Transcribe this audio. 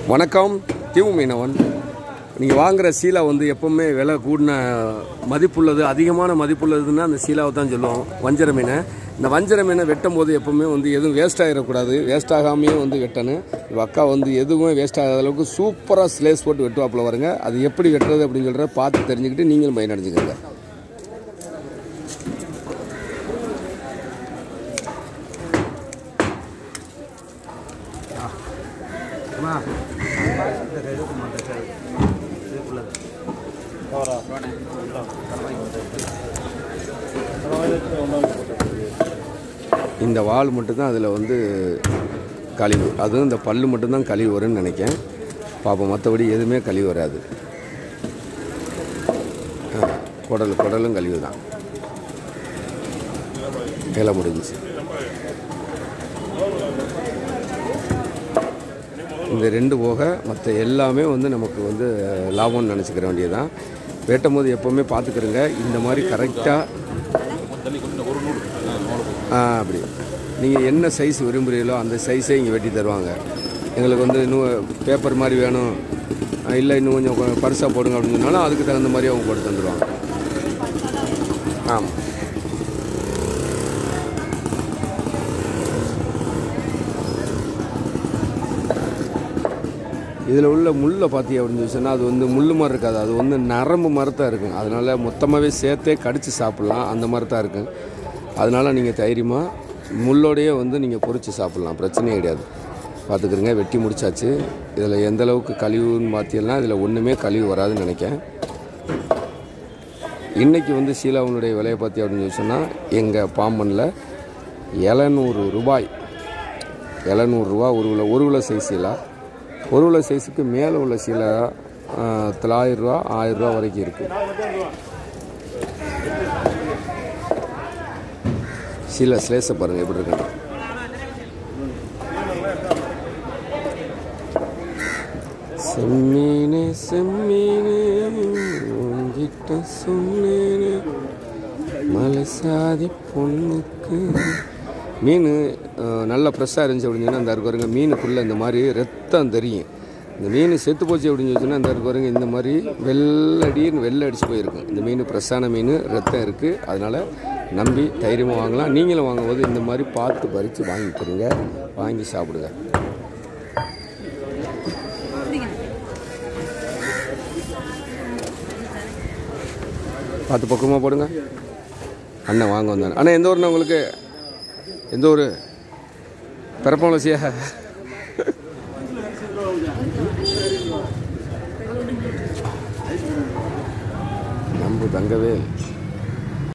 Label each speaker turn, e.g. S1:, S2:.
S1: வணக்கம் தீவு மீனவன் நீங்கள் வாங்குகிற சீலா வந்து எப்போவுமே விலை கூடின மதிப்புள்ளது அதிகமான மதிப்புள்ளதுன்னா அந்த சீலாவை தான் சொல்லுவோம் வஞ்சர மீனை இந்த வஞ்சர மீனை வெட்டும் போது எப்போவுமே வந்து எதுவும் வேஸ்ட் ஆகிடக்கூடாது வேஸ்ட் ஆகாமையே வந்து வெட்டணும் இப்போ அக்கா வந்து எதுவுமே வேஸ்ட் ஆகாத அளவுக்கு சூப்பராக ஸ்லேஸ் போட்டு வெட்டுவாப்பில் வருங்க அது எப்படி வெட்டுறது அப்படின்னு சொல்கிற பார்த்து தெரிஞ்சுக்கிட்டு நீங்களும் பயனடைஞ்சுக்கோங்க இந்த வால் மட்டும்தான் அதில் வந்து கழிவு அதுவும் இந்த பல்லு மட்டும்தான் கழிவு வரும்னு நினைக்கேன் பார்ப்போம் மற்றபடி எதுவுமே கழிவு வராது ஆ, குடல் குடலும் கழிவு தான் வேலை முடிஞ்சுச்சு இந்த ரெண்டு போக மற்ற எல்லாமே வந்து நமக்கு வந்து லாபம்னு நினச்சிக்கிற வேண்டியதுதான் வெட்டும் போது எப்போவுமே பார்த்துக்கிறங்க இந்த மாதிரி கரெக்டாக ஆ அப்படி நீங்கள் என்ன சைஸ் விரும்புகிறீங்களோ அந்த சைஸே இங்கே வெட்டி தருவாங்க எங்களுக்கு வந்து இன்னும் பேப்பர் மாதிரி வேணும் ஆ, இல்லை இன்னும் கொஞ்சம் பரிசாக போடுங்க அப்படின்னு சொன்னாலும் அதுக்கு தகுந்த மாதிரி அவங்க போட்டு தந்துடுவாங்க ஆமாம் இதில் உள்ள முள்ளை பார்த்தி அப்படின்னு சொன்னால் அது வந்து முள் மாதிரி இருக்காது அது வந்து நரம்பு மாதிரி தான் இருக்கும் அதனால் மொத்தமாகவே சேர்த்தே கடித்து சாப்பிட்லாம் அந்த மாதிரி தான் இருக்கும் அதனால் நீங்கள் தைரியமாக முள்ளோடையே வந்து நீங்கள் பொரித்து சாப்பிட்லாம் பிரச்சனையே கிடையாது பார்த்துக்கிறங்க வெட்டி முடிச்சாச்சு இதில் எந்த அளவுக்கு கழிவுன்னு பார்த்தீங்கன்னா இதில் ஒன்றுமே கழிவு வராதுன்னு நினைக்கிறேன் இன்றைக்கி வந்து சீலாவுனுடைய விலையை பார்த்தி அப்படின்னு சொன்னால் எங்கள் பாம்பனில் எழுநூறு ரூபாய் எழுநூறுரூவா ஒரு கிலோ ஒரு கிலோ சைஸ் சீலா ஒரு கிலோ சைஸுக்கு மேலே உள்ள சீலா ஆ, தொள்ளாயிரரூவா ஆயிரரூவா வரைக்கும் இருக்குது சீலா ஸ்லேஸை பாருங்கள் எப்படி இருக்குன்னு செம்மீனே செம்மீனே உன்கிட்ட சொன்னேனே மலை சாதி பொண்ணுக்கு மீன் அஹ், நல்லா ஃப்ரெஷ்ஷாக இருந்துச்சு அப்படின்னு சொன்னால் அந்த இருக்கு பாருங்க மீனுக்குள்ளே இந்த மாதிரி ரத்தம் தெரியும் இந்த மீன் செத்து போச்சு அப்படின்னு சொன்னால் அந்த இருக்கு பாருங்க இந்த மாதிரி வெள்ளடின்னு வெள்ளை அடிச்சு போயிருக்கும் இந்த மீன் ஃப்ரெஷ்ஷான மீன் ரத்தம் இருக்குது அதனால் நம்பி தைரியமாக வாங்கலாம் நீங்களும் வாங்கும்போது இந்த மாதிரி பார்த்து பறித்து வாங்கிக்கிறீங்க வாங்கி சாப்பிடுங்க பார்த்து பக்குவமாக போடுங்க அண்ணன் வாங்க வந்தாங்க அண்ணா எந்த ஊருண்ணா உங்களுக்கு எந்த ஊர் பிறப்பவளசியா நம்பு தங்கவே